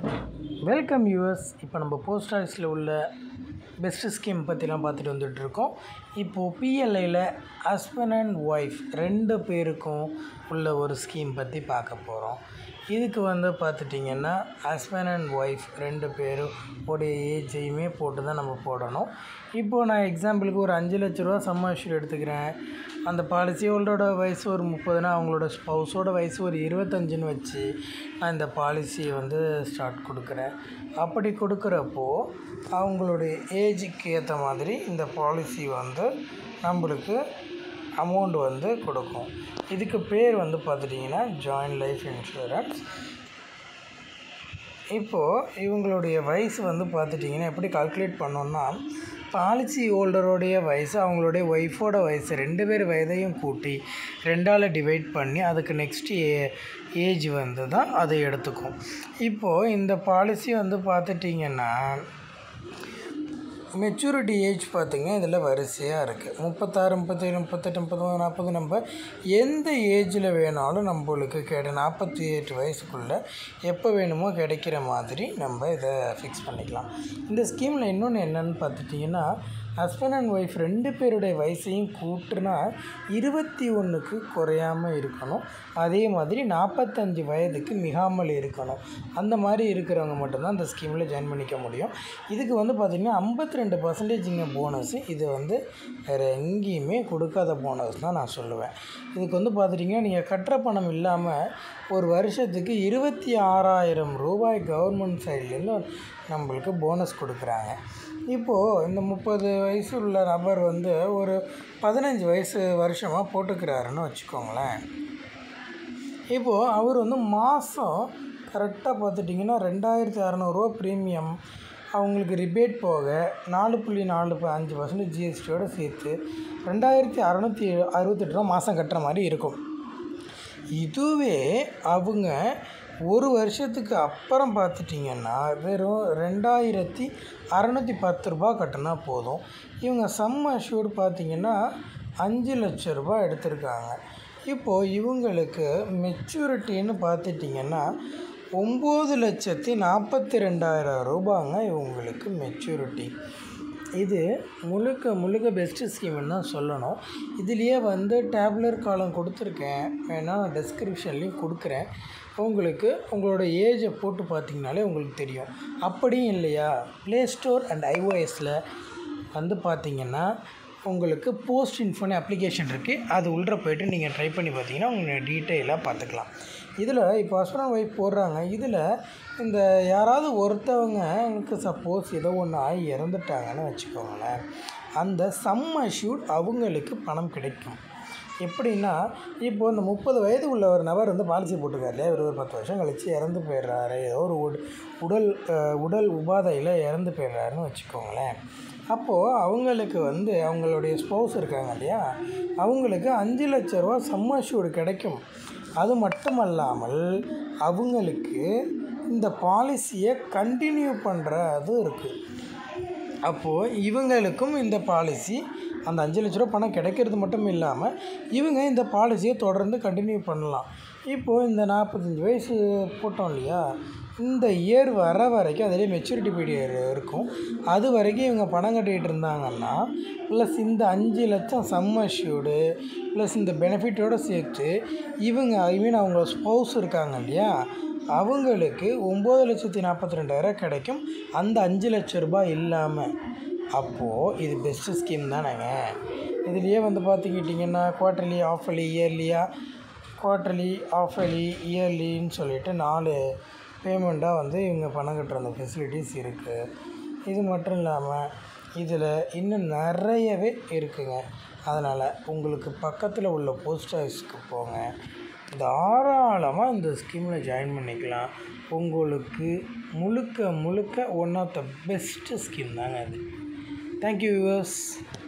welcome US இப்போ நம்ம post ஆஃபீஸில் உள்ள பெஸ்ட் ஸ்கீம் பற்றிலாம் பார்த்துட்டு வந்துட்டுருக்கோம் இப்போது பிஎல்ஐயில் ஹஸ்பண்ட் அண்ட் ஒய்ஃப் ரெண்டு பேருக்கும் உள்ள ஒரு ஸ்கீம் பற்றி பார்க்க போகிறோம் இதுக்கு வந்து பார்த்துட்டிங்கன்னா ஹஸ்பண்ட் அண்ட் ஒய்ஃப் ரெண்டு பேரும் உடைய ஏஜையுமே போட்டு தான் நம்ம போடணும் இப்போது நான் எக்ஸாம்பிளுக்கு ஒரு அஞ்சு லட்ச ரூபா சம்மாஷூர் எடுத்துக்கிறேன் அந்த பாலிசி ஹோல்டரோட வயசு ஒரு முப்பதுனா அவங்களோட ஸ்பௌஸோட வயசு ஒரு இருபத்தஞ்சுன்னு வச்சு நான் இந்த பாலிசியை வந்து ஸ்டார்ட் கொடுக்குறேன் அப்படி கொடுக்குறப்போ அவங்களுடைய ஏஜுக்கு ஏற்ற மாதிரி இந்த பாலிசி வந்து நம்மளுக்கு அமௌண்ட் வந்து கொடுக்கும் இதுக்கு பேர் வந்து பார்த்துட்டிங்கன்னா ஜாயின்ட் லைஃப் இன்சூரன்ஸ் இப்போது இவங்களுடைய வயசு வந்து பார்த்துட்டிங்கன்னா எப்படி கால்குலேட் பண்ணோன்னா பாலிசி ஹோல்டரோடைய வயசு அவங்களுடைய ஒய்ஃபோட வயசு ரெண்டு பேர் வயதையும் கூட்டி ரெண்டால் டிவைட் பண்ணி அதுக்கு நெக்ஸ்ட்டு ஏ ஏஜ் வந்து தான் அதை எடுத்துக்கும் இப்போது இந்த பாலிசி வந்து பார்த்துட்டிங்கன்னா மெச்சூரிட்டி ஏஜ் பார்த்திங்க இதில் வரிசையாக இருக்குது முப்பத்தாறு முப்பத்தேழு முப்பத்தெட்டு முப்பத்தொம்பது நாற்பது நம்ம எந்த ஏஜில் வேணாலும் நம்மளுக்கு கிடை நாற்பத்தி எட்டு வயசுக்குள்ளே எப்போ வேணுமோ கிடைக்கிற மாதிரி நம்ம இதை ஃபிக்ஸ் பண்ணிக்கலாம் இந்த ஸ்கீமில் இன்னொன்று என்னென்னு பார்த்துட்டிங்கன்னா ஹஸ்பண்ட் அண்ட் ஒய்ஃப் ரெண்டு பேருடைய வயசையும் கூட்டுனா இருபத்தி ஒன்றுக்கு குறையாமல் இருக்கணும் அதே மாதிரி நாற்பத்தஞ்சு வயதுக்கு மிகாமல் இருக்கணும் அந்த மாதிரி இருக்கிறவங்க மட்டும்தான் இந்த ஸ்கீமில் ஜாயின் பண்ணிக்க முடியும் இதுக்கு வந்து பார்த்திங்கன்னா ஐம்பத்தி ரெண்டு பர்சன்டேஜ் இங்கே போனஸு இது வந்து வேறு எங்கேயுமே கொடுக்காத போனஸ் தான் நான் சொல்லுவேன் இதுக்கு வந்து பார்த்துட்டிங்கன்னா நீங்கள் கட்டுற பணம் இல்லாமல் ஒரு வருஷத்துக்கு இருபத்தி ஆறாயிரம் ரூபாய் கவர்மெண்ட் சைட்லேருந்து நம்மளுக்கு போனஸ் கொடுக்குறாங்க இப்போது இந்த முப்பது வயசு உள்ள நபர் வந்து ஒரு பதினஞ்சு வயசு வருஷமாக போட்டுக்கிறாருன்னு வச்சுக்கோங்களேன் இப்போது அவர் வந்து மாதம் கரெக்டாக பார்த்துட்டிங்கன்னா ரெண்டாயிரத்தி அறநூறுவா ப்ரீமியம் அவங்களுக்கு ரிபேட் போக நாலு புள்ளி நாலு அஞ்சு பர்சன்ட் ஜிஎஸ்டியோடு சேர்த்து ரெண்டாயிரத்தி அறநூற்றி அறுபத்தெட்டு ரூபா மாதம் கட்டுற மாதிரி இருக்கும் இதுவே அவங்க ஒரு வருஷத்துக்கு அப்புறம் பார்த்துட்டிங்கன்னா வெறும் ரெண்டாயிரத்தி அறநூற்றி பத்து ரூபா கட்டினா போதும் இவங்க சம் அஷ்யூர்டு பார்த்திங்கன்னா அஞ்சு லட்ச ரூபா எடுத்திருக்காங்க இப்போது இவங்களுக்கு மெச்சூரிட்டின்னு பார்த்துட்டிங்கன்னா ஒம்பது லட்சத்தி நாற்பத்தி ரெண்டாயிரம் ரூபாங்க இவங்களுக்கு மெச்சூரிட்டி இது முழுக்க முழுக்க பெஸ்ட்டு ஸ்கீம்னு தான் சொல்லணும் இதுலேயே வந்து டேப்லர் காலம் கொடுத்துருக்கேன் வேணால் டெஸ்கிரிப்ஷன்லேயும் கொடுக்குறேன் உங்களுக்கு உங்களோட ஏஜை போட்டு பார்த்தீங்கனாலே உங்களுக்கு தெரியும் அப்படியும் இல்லையா ப்ளே ஸ்டோர் அண்ட் ஐஓஎஸில் வந்து பார்த்தீங்கன்னா உங்களுக்கு போஸ்ட் இன்ஃபோனே அப்ளிகேஷன் இருக்குது அது உள்ளே போய்ட்டு நீங்கள் ட்ரை பண்ணி பார்த்தீங்கன்னா உங்களுக்கு டீட்டெயிலாக பார்த்துக்கலாம் இதில் இப்போ ஹஸ்பண்ட் அண்ட் ஒய்ஃப் போடுறாங்க இதில் இந்த யாராவது ஒருத்தவங்களுக்கு சப்போஸ் ஏதோ ஒன்று ஆகி இறந்துட்டாங்கன்னு வச்சுக்கோங்களேன் அந்த சம் அஷ்யூர்ட் அவங்களுக்கு பணம் கிடைக்கும் எப்படின்னா இப்போ இந்த முப்பது வயது உள்ள ஒரு நபர் வந்து பாலிசி போட்டுக்காரு இல்லையா ஒரு ஒரு பத்து வருஷம் கழித்து இறந்து போயிடுறாரு ஏதோ ஒரு உடல் உடல் உபாதையில் இறந்து போயிடுறாருன்னு வச்சுக்கோங்களேன் அப்போது அவங்களுக்கு வந்து அவங்களுடைய ஸ்பௌஸ் இருக்காங்க இல்லையா அவங்களுக்கு அஞ்சு லட்ச ரூபா சம்மஷூர்டு கிடைக்கும் அது மட்டுமல்லாமல் அவங்களுக்கு இந்த பாலிசியை கண்டினியூ பண்ணுறது இருக்குது அப்போது இவங்களுக்கும் இந்த பாலிசி அந்த அஞ்சு லட்ச ரூபா பணம் கிடைக்கிறது மட்டும் இல்லாமல் இவங்க இந்த பாலிசியை தொடர்ந்து கண்டினியூ பண்ணலாம் இப்போது இந்த நாற்பத்தஞ்சி வயசு போட்டோம் இல்லையா இந்த இயர் வர வரைக்கும் அதிலே மெச்சூரிட்டி பீரியட் இருக்கும் அது வரைக்கும் இவங்க பணம் கட்டிகிட்டு இருந்தாங்கன்னா ப்ளஸ் இந்த அஞ்சு லட்சம் சம்மஷ்யூர்டு ப்ளஸ் இந்த பெனிஃபிட்டோடு சேர்த்து இவங்க ஐ மீன் அவங்க ஸ்பௌஸ் இருக்காங்க இல்லையா அவங்களுக்கு ஒம்பது லட்சத்தி நாற்பத்தி ரெண்டாயிரம் கிடைக்கும் அந்த அஞ்சு லட்ச ரூபாய் இல்லாமல் அப்போது இது பெஸ்ட்டு ஸ்கீம் தானேங்க இதுலேயே வந்து பார்த்துக்கிட்டிங்கன்னா குவார்ட்டர்லி ஆஃபலி இயர்லியாக குவார்ட்டர்லி ஆஃபலி இயர்லின்னு சொல்லிட்டு நாலு பேமெண்ட்டாக வந்து இவங்க பணம் கட்டுற அந்த ஃபெசிலிட்டிஸ் இருக்குது இது மட்டும் இல்லாமல் இதில் இன்னும் நிறையவே இருக்குங்க அதனால் உங்களுக்கு பக்கத்தில் உள்ள போஸ்ட் ஆஃபீஸ்க்கு போங்க தாராளமாக இந்த ஸ்கீமில் ஜாயின் பண்ணிக்கலாம் உங்களுக்கு முழுக்க முழுக்க one of the best scheme தாங்க அது தேங்க்யூ வியூவர்ஸ்